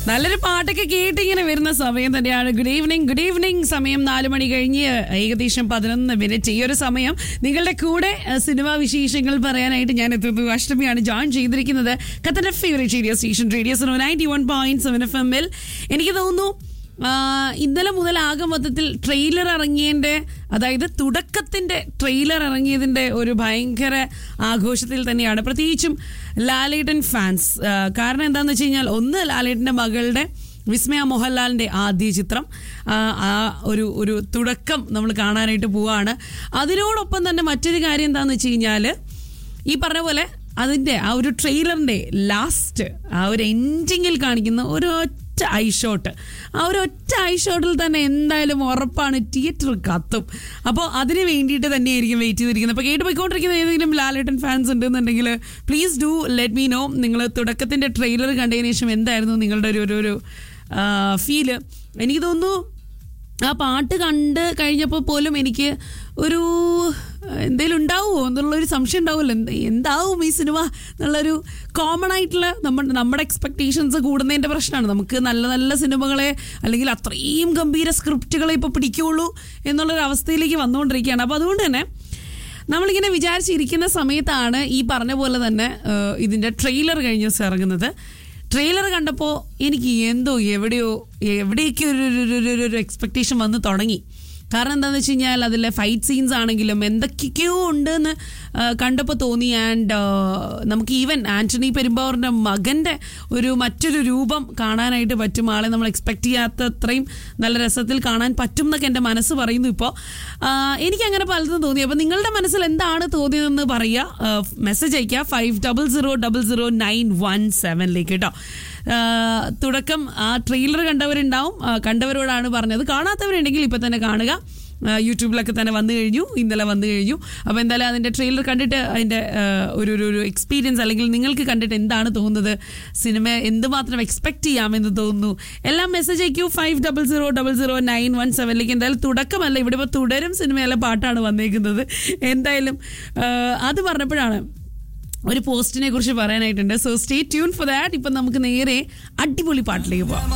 നല്ലൊരു പാട്ടൊക്കെ കേട്ട് ഇങ്ങനെ വരുന്ന സമയം തന്നെയാണ് ഗുഡ് ഈവനിങ് ഗുഡ് ഈവനിങ് സമയം നാല് മണി കഴിഞ്ഞ് ഏകദേശം പതിനൊന്ന് മിനിറ്റ് ഈ ഒരു സമയം നിങ്ങളുടെ കൂടെ അഹ്, സിനിമാ വിശേഷങ്ങൾ പറയാനായിട്ട് ഞാൻ എത്തുന്നു അഷ്ടമിയാണ് ജോയിൻ ചെയ്തിരിക്കുന്നത് ഖത്തറിന്റെ favourite radio station radio Suno ninety one point seven F എമ്മിൽ എനിക്ക് തോന്നുന്നു ആ, ഇന്നലെ മുതൽ ആകെ മൊത്തത്തിൽ ട്രെയിലർ ഇറങ്ങിയതിന്റെ അതായത് തുടക്കത്തിന്റെ ട്രെയിലർ ഇറങ്ങിയതിന്റെ ഒരു ഭയങ്കര ആഘോഷത്തിൽ തന്നെയാണ് പ്രത്യേകിച്ചും ലാലേട്ടൻ ഫാൻസ് ആ, കാരണം എന്താണെന്ന് വെച്ച് കഴിഞ്ഞാൽ ഒന്ന് ലാലേട്ടന്റെ മകളുടെ വിസ്മയ മോഹൻലാലിന്റെ ആദ്യ ചിത്രം ആ, ആ ഒരു ഒരു തുടക്കം നമ്മൾ കാണാനായിട്ട് പോവാണ് അതിനോടൊപ്പം തന്നെ മറ്റൊരു കാര്യം എന്താണെന്ന് വെച്ച് കഴിഞ്ഞാൽ ഈ പറഞ്ഞ പോലെ അതിന്റെ ആ ഒരു ട്രെയിലറിന്റെ ലാസ്റ്റ് ആ ഒരു എൻഡിങ്ങിൽ കാണിക്കുന്ന ഒരു ഒറ്റ ഐ ഷോട്ട് ആ ഒരു ഒറ്റ ഐ ഷോട്ടിൽ തന്നെ എന്തായാലും ഉറപ്പാണ് തിയേറ്റർ കത്തും അപ്പോൾ അതിന് വേണ്ടിയിട്ട് തന്നെയായിരിക്കും വെയിറ്റ് ചെയ്തിരിക്കുന്നത് അപ്പോൾ കേട്ട് പോയിക്കൊണ്ടിരിക്കുന്ന ഏതെങ്കിലും ലാലേട്ടൻ ഫാൻസ് ഉണ്ടെന്നുണ്ടെങ്കിൽ please do let me know നിങ്ങൾ തുടക്കത്തിന്റെ ട്രെയിലർ കണ്ടതിന് ശേഷം എന്തായിരുന്നു നിങ്ങളുടെ ഒരു ഒരു ഒരു ഫീല് എനിക്ക് തോന്നുന്നു ആ പാട്ട് കണ്ട് കഴിഞ്ഞപ്പോൾ പോലും എനിക്ക് ഒരു എന്തെങ്കിലും ഉണ്ടാവുമോ എന്നുള്ളൊരു സംശയം ഉണ്ടാവുമല്ലോ എന്ത് എന്താവും ഈ സിനിമ എന്നുള്ളൊരു കോമൺ ആയിട്ടുള്ള നമ്മുടെ നമ്മുടെ എക്സ്പെക്ടേഷൻസ് കൂടുന്നതിൻ്റെ പ്രശ്നമാണ് നമുക്ക് നല്ല നല്ല സിനിമകളെ അല്ലെങ്കിൽ അത്രയും ഗംഭീര സ്ക്രിപ്റ്റുകളെ ഇപ്പോൾ പിടിക്കുകയുള്ളൂ എന്നുള്ളൊരു അവസ്ഥയിലേക്ക് വന്നുകൊണ്ടിരിക്കുകയാണ് അപ്പോൾ അതുകൊണ്ട് തന്നെ നമ്മളിങ്ങനെ വിചാരിച്ചിരിക്കുന്ന സമയത്താണ് ഈ പറഞ്ഞ പോലെ തന്നെ ഏഹ്, ഇതിൻ്റെ ട്രെയിലർ കഴിഞ്ഞ ദിവസം ഇറങ്ങുന്നത് ട്രെയിലർ കണ്ടപ്പോൾ എനിക്ക് എന്തോ എവിടെയോ എവിടെയൊക്കെ ഒരു ഒരു- ഒരു- ഒരു- ഒരു എക്സ്പെക്ടേഷൻ വന്ന് തുടങ്ങി കാരണം എന്താണെന്ന് വെച്ച് കഴിഞ്ഞാൽ അതിലെ ഫൈറ്റ് സീൻസ് ആണെങ്കിലും എന്തൊക്കെയോ ഉണ്ടെന്ന് കണ്ടപ്പോൾ തോന്നി ആൻഡ് നമുക്ക് ഈവൻ ആന്റണി പെരുമ്പാവൂറിൻ്റെ മകൻ്റെ ഒരു മറ്റൊരു രൂപം കാണാനായിട്ട് പറ്റും ആളെ നമ്മൾ എക്സ്പെക്ട് ചെയ്യാത്ത അത്രയും നല്ല രസത്തിൽ കാണാൻ പറ്റും എന്നൊക്കെ എൻ്റെ മനസ്സ് പറയുന്നു ഇപ്പോൾ എനിക്ക് അങ്ങനെ പലതും തോന്നി അപ്പോൾ നിങ്ങളുടെ മനസ്സിൽ എന്താണ് തോന്നിയതെന്ന് പറയുക മെസ്സേജ് അയയ്ക്കുക five double zero double zero nine one സെവനിലേക്ക് കേട്ടോ ആ, തുടക്കം ആ ട്രെയിലർ കണ്ടവരുണ്ടാവും ആ, കണ്ടവരോടാണ് പറഞ്ഞത് കാണാത്തവരുണ്ടെങ്കിൽ ഇപ്പം തന്നെ കാണുക ആ, യൂട്യൂബിലൊക്കെ തന്നെ വന്നു കഴിഞ്ഞു ഇന്നലെ വന്നു കഴിഞ്ഞു അപ്പോൾ എന്തായാലും അതിൻ്റെ ട്രെയിലർ കണ്ടിട്ട് അതിൻ്റെ ആ, ഒരു ഒരു ഒരു എക്സ്പീരിയൻസ് അല്ലെങ്കിൽ നിങ്ങൾക്ക് കണ്ടിട്ട് എന്താണ് തോന്നുന്നത് സിനിമ എന്തുമാത്രം എക്സ്പെക്ട് ചെയ്യാമെന്ന് തോന്നുന്നു എല്ലാം മെസ്സേജ് അയക്കൂ five double zero double zero nine one സെവനിലേക്ക് എന്തായാലും തുടക്കമല്ല ഇവിടെ ഇപ്പോൾ തുടരും സിനിമയിലെ പാട്ടാണ് വന്നേക്കുന്നത് എന്തായാലും ആ, അത് പറഞ്ഞപ്പോഴാണ് ഒരു പോസ്റ്റിനെ കുറിച്ച് പറയാനായിട്ടുണ്ട് so stay tune for that ഇപ്പം നമുക്ക് നേരെ അടിപൊളി പാട്ടിലേക്ക് പോവാം